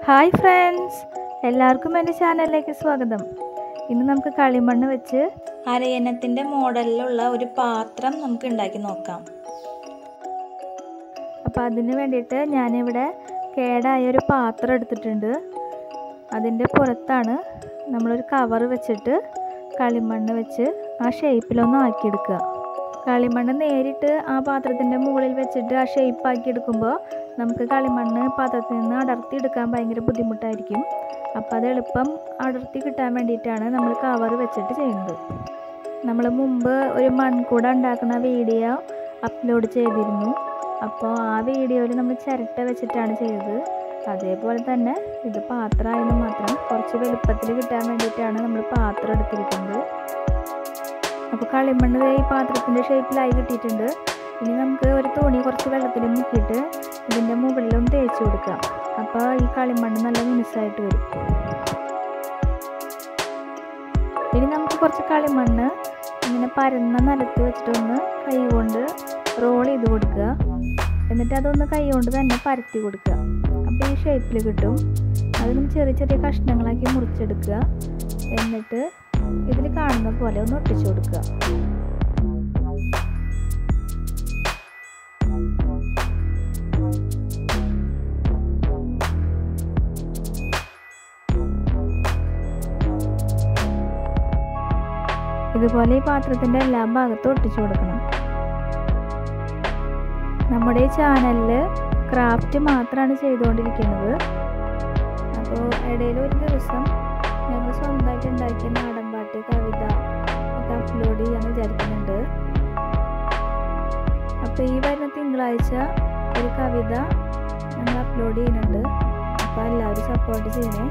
hi friends എല്ലാവർക്കും എൻ്റെ ചാനലിലേക്ക് സ്വാഗതം ഇന്ന് നമുക്ക് കളിമണ്ണ് വെച്ച് അരയന്നത്തിൻ്റെ മോഡലിലുള്ള ഒരു പാത്രം നമുക്ക് ഉണ്ടാക്കി നോക്കാം അപ്പോൾ അതിന് വേണ്ടിയിട്ട് ഞാനിവിടെ കേടായ ഒരു പാത്രം എടുത്തിട്ടുണ്ട് അതിൻ്റെ പുറത്താണ് നമ്മളൊരു കവർ വെച്ചിട്ട് കളിമണ്ണ് വെച്ച് ആ ഷേപ്പിലൊന്ന് ആക്കിയെടുക്കുക കളിമണ്ണ് നേരിട്ട് ആ പാത്രത്തിൻ്റെ മുകളിൽ വെച്ചിട്ട് ആ ഷേപ്പ് ആക്കി എടുക്കുമ്പോൾ നമുക്ക് കളിമണ്ണ് പാത്രത്തിൽ നിന്ന് അടർത്തി എടുക്കാൻ ഭയങ്കര ബുദ്ധിമുട്ടായിരിക്കും അപ്പോൾ അത് എളുപ്പം അടർത്തി കിട്ടാൻ വേണ്ടിയിട്ടാണ് നമ്മൾ കവർ വെച്ചിട്ട് ചെയ്യുന്നത് നമ്മൾ മുമ്പ് ഒരു മൺകൂട ഉണ്ടാക്കുന്ന വീഡിയോ അപ്ലോഡ് ചെയ്തിരുന്നു അപ്പോൾ ആ വീഡിയോയിൽ നമ്മൾ ചിരട്ട വെച്ചിട്ടാണ് ചെയ്തത് അതേപോലെ തന്നെ ഇത് പാത്രമായെന്ന് മാത്രം കുറച്ച് വലുപ്പത്തിൽ കിട്ടാൻ വേണ്ടിയിട്ടാണ് നമ്മൾ പാത്രം എടുത്തിരിക്കുന്നത് അപ്പോൾ കളിമണ്ണ് ദേ ഈ പാത്രത്തിൻ്റെ ഷേപ്പിലായി കിട്ടിയിട്ടുണ്ട് ഇനി നമുക്ക് ഒരു തുണി കുറച്ച് വെള്ളത്തിൽ മുക്കിയിട്ട് ഇതിൻ്റെ മുകളിലൊന്ന് തേച്ച് കൊടുക്കാം അപ്പോൾ ഈ കളിമണ്ണ് നല്ല മിനുസായിട്ട് വരും ഇനി നമുക്ക് കുറച്ച് കളിമണ്ണ് ഇങ്ങനെ പരന്ന നിലത്ത് വെച്ചിട്ടൊന്ന് കൈ കൊണ്ട് റോൾ ചെയ്ത് കൊടുക്കുക എന്നിട്ട് അതൊന്ന് കൈ കൊണ്ട് തന്നെ പരത്തി കൊടുക്കുക അപ്പോൾ ഈ ഷേപ്പിൽ കിട്ടും അതിന് ചെറിയ ചെറിയ കഷ്ണങ്ങളാക്കി മുറിച്ചെടുക്കുക എന്നിട്ട് ഇതിൽ കാണുന്ന പോലെ ഒന്ന് ഒട്ടിച്ചു കൊടുക്കുക ഇതുപോലെ ഈ പാത്രത്തിൻ്റെ എല്ലാ ഭാഗത്തും ഒട്ടിച്ചു കൊടുക്കണം നമ്മുടെ ഈ ചാനലിൽ ക്രാഫ്റ്റ് മാത്രമാണ് ചെയ്തുകൊണ്ടിരിക്കുന്നത് അപ്പോൾ ഇടയിൽ ഒരു ദിവസം ഞങ്ങൾ സ്വന്തമായിട്ട് ഉണ്ടാക്കിയ നാടൻ പാട്ട് കവിത ഒക്കെ അപ്ലോഡ് ചെയ്യാൻ വിചാരിക്കുന്നുണ്ട് അപ്പോൾ ഈ വരുന്ന തിങ്കളാഴ്ച ഒരു കവിത ഞങ്ങൾ അപ്ലോഡ് ചെയ്യുന്നുണ്ട് അപ്പോൾ എല്ലാവരും സപ്പോർട്ട് ചെയ്യണേ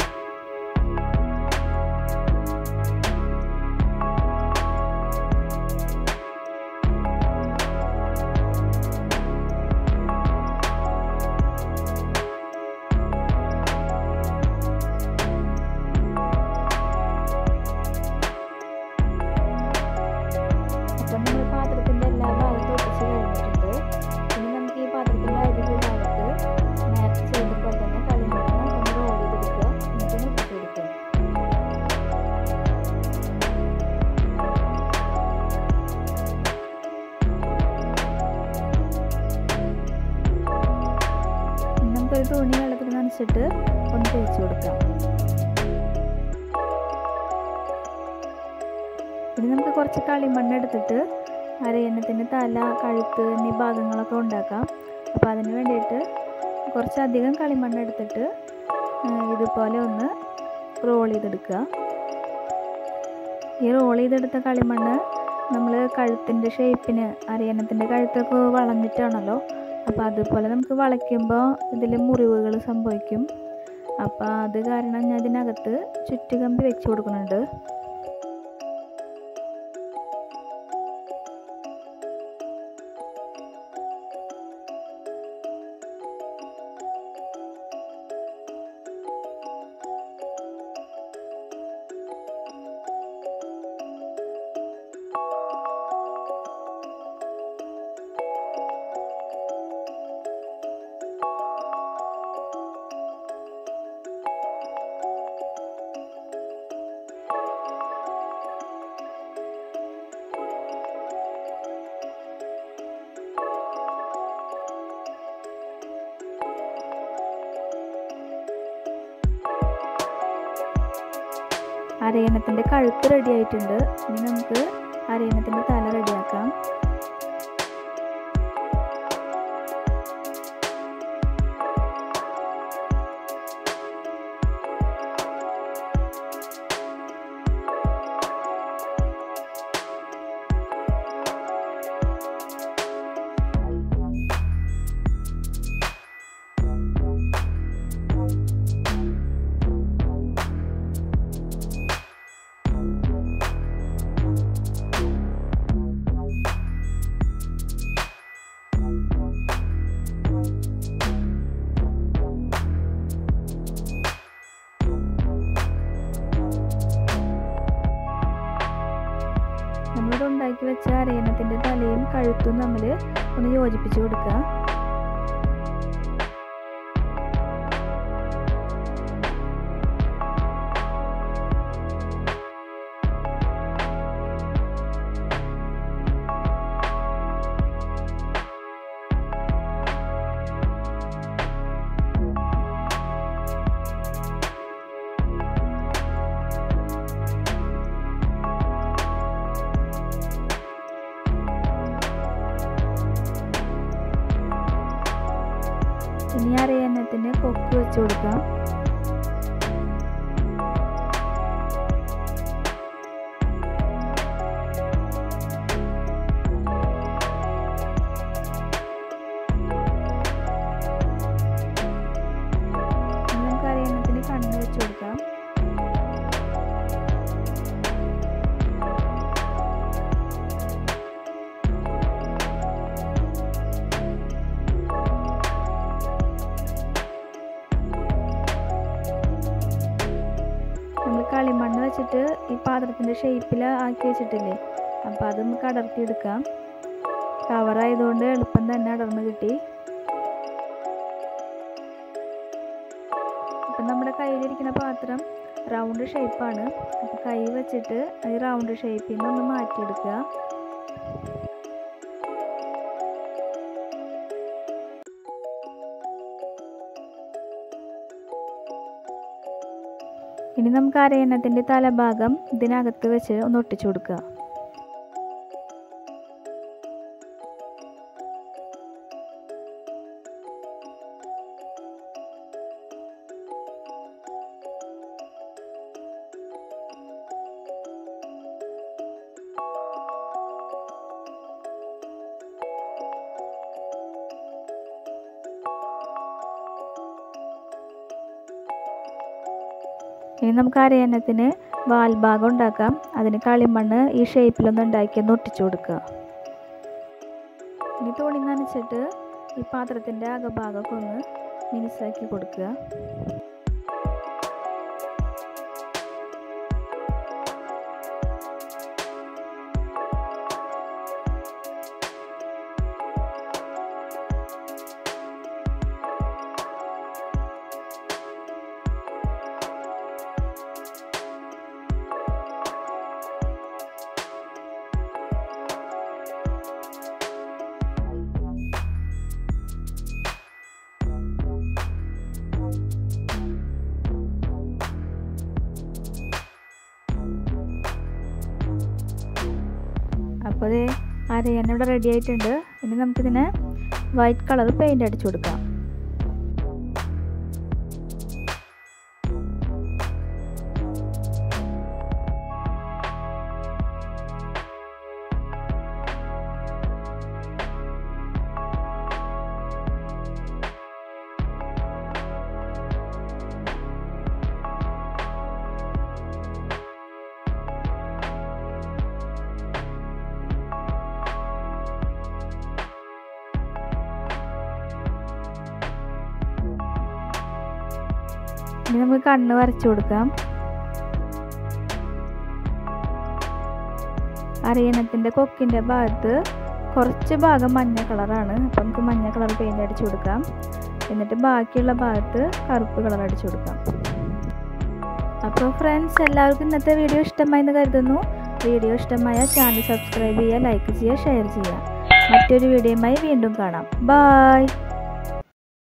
അപ്പം നമ്മൾ പാത്രത്തിൻ്റെ എല്ലാ ഭാഗത്തും ഒട്ടിച്ച് കഴിഞ്ഞിട്ടുണ്ട് ഇനി നമുക്ക് ഈ പാത്രത്തിൻ്റെ അരികെ ഭാഗത്ത് നേരത്തെ ചെയ്തപ്പോൾ തന്നെ കളിമണ്ണ് ഒന്ന് റോൾ ചെയ്തെടുക്കുക എന്നിട്ട് ഒട്ടിച്ച് കൊടുക്കുക ഇനി നമുക്കൊരു തുണി വെള്ളത്തിൽ നനച്ചിട്ട് ഒന്ന് തേച്ച് കൊടുക്കാം ഇനി നമുക്ക് കുറച്ച് കളിമണ്ണ് എടുത്തിട്ട് അരയന്നത്തിൻ്റെ തല കഴുത്ത് എന്നീ ഭാഗങ്ങളൊക്കെ ഉണ്ടാക്കാം അപ്പോൾ അതിന് വേണ്ടിയിട്ട് കുറച്ചധികം കളിമണ്ണ് എടുത്തിട്ട് ഇതുപോലെ ഒന്ന് റോൾ ചെയ്തെടുക്കുക ഈ റോൾ ചെയ്തെടുത്ത കളിമണ്ണ് നമ്മൾ കഴുത്തിൻ്റെ ഷേപ്പിന് അരയന്നത്തിൻ്റെ കഴുത്തൊക്കെ വളഞ്ഞിട്ടാണല്ലോ അപ്പോൾ അതുപോലെ നമുക്ക് വളയ്ക്കുമ്പോൾ ഇതിൽ മുറിവുകൾ സംഭവിക്കും അപ്പോൾ അത് കാരണം ഞാൻ ഇതിനകത്ത് ചുറ്റുകമ്പി വെച്ച് കൊടുക്കുന്നുണ്ട് അരയണത്തിൻ്റെ കഴുത്ത് റെഡി ആയിട്ടുണ്ട് ഇനി നമുക്ക് അരയണത്തിൻ്റെ തല റെഡിയാക്കാം നമ്മളിവിടെ ഉണ്ടാക്കി വെച്ച അരയണത്തിൻ്റെ തലയും കഴുത്തും തമ്മിൽ ഒന്ന് യോജിപ്പിച്ച് കൊടുക്കുക ഇനി അരയന്നത്തിന് കൊക്ക് വെച്ച് കൊടുക്കാം ഇനി നമുക്ക് അരയന്നത്തിന് കണ്ണ് വെച്ച് കൊടുക്കാം നമ്മൾ കളിമണ്ണ് വെച്ചിട്ട് ഈ പാത്രത്തിൻ്റെ ഷേപ്പിൽ ആക്കി വെച്ചിട്ടില്ലേ അപ്പോൾ അത് നമുക്ക് അടർത്തിയെടുക്കാം കവറായതുകൊണ്ട് എളുപ്പം തന്നെ അടർന്ന് കിട്ടി അപ്പം നമ്മുടെ കയ്യിലിരിക്കുന്ന പാത്രം റൗണ്ട് ഷേപ്പാണ് അപ്പോൾ കൈ വെച്ചിട്ട് ഈ റൗണ്ട് ഷേപ്പിൽ നിന്ന് ഒന്ന് മാറ്റിയെടുക്കുക ഇനി നമുക്ക് അരയണ്ണത്തിൻ്റെ തലഭാഗം ഇതിനകത്ത് വെച്ച് ഒന്ന് ഒട്ടിച്ചു കൊടുക്കുക ഇനി നമുക്ക് അരയന്നത്തിന് വാൽഭാഗം ഉണ്ടാക്കാം അതിന് കളിമണ്ണ് ഈ ഷേപ്പിലൊന്ന് ഉണ്ടാക്കി ഒന്ന് ഒട്ടിച്ചു കൊടുക്കുക ഇനി തുണി നനച്ചിട്ട് ഈ പാത്രത്തിൻ്റെ അകഭാഗമൊക്കെ ഒന്ന് മിനുസാക്കി കൊടുക്കുക അപ്പോൾ ഇത് അരയണ്ണ ഇവിടെ റെഡി ആയിട്ടുണ്ട് ഇനി നമുക്കിതിനെ വൈറ്റ് കളർ പെയിൻ്റ് അടിച്ചു കൊടുക്കാം ഇനി നമുക്ക് കണ്ണ് വരച്ചു കൊടുക്കാം അരയണത്തിൻ്റെ കൊക്കിൻ്റെ ഭാഗത്ത് കുറച്ച് ഭാഗം മഞ്ഞ കളറാണ് അപ്പം നമുക്ക് മഞ്ഞ കളർ പെയിൻ്റ് അടിച്ചു കൊടുക്കാം എന്നിട്ട് ബാക്കിയുള്ള ഭാഗത്ത് കറുപ്പ് കളർ അടിച്ചു കൊടുക്കാം അപ്പോൾ ഫ്രണ്ട്സ് എല്ലാവർക്കും ഇന്നത്തെ വീഡിയോ ഇഷ്ടമായി എന്ന് കരുതുന്നു വീഡിയോ ഇഷ്ടമായ ചാനൽ സബ്സ്ക്രൈബ് ചെയ്യുക ലൈക്ക് ചെയ്യുക ഷെയർ ചെയ്യുക മറ്റൊരു വീഡിയോയുമായി വീണ്ടും കാണാം ബായ്